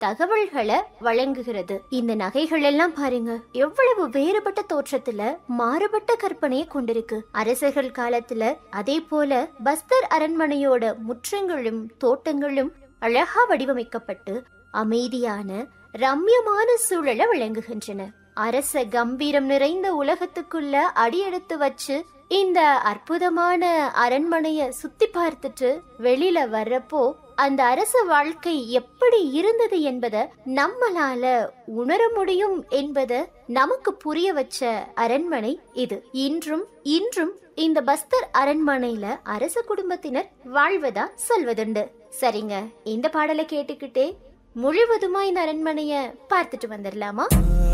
தகவல்களை வழங்குகிறது இந்த நகைகள் எல்லாம் பாருங்க எவ்வளவு வேறுபட்ட தோற்றத்துல மாறுபட்ட கற்பனையை கொண்டிருக்கு அரசர்கள் காலத்துல அதே போல பஸ்தர் அரண்மனையோட முற்றங்களும் தோட்டங்களும் அழகா வடிவமைக்கப்பட்டு அமைதியான ரம்யமான சூழலை விளங்குகின்றன அரச கம்பீரம் நிறைந்த உலகத்துக்குள்ள அடியெடுத்து வச்சு இந்த அற்புதமான அரண்மனைய சுத்தி பார்த்துட்டு வெளியில வர்றப்போ அந்த அரச வாழ்க்கை எப்படி இருந்தது என்பதை நம்மளால உணர முடியும் என்பதை நமக்கு புரிய வச்ச அரண்மனை இது இன்றும் இன்றும் இந்த பஸ்தர் அரண்மனையில அரச குடும்பத்தினர் வாழ்வதா சொல்வதுண்டு சரிங்க இந்த பாடலை கேட்டுக்கிட்டே முழுவதுமா இந்த அரண்மனைய பார்த்துட்டு வந்துடலாமா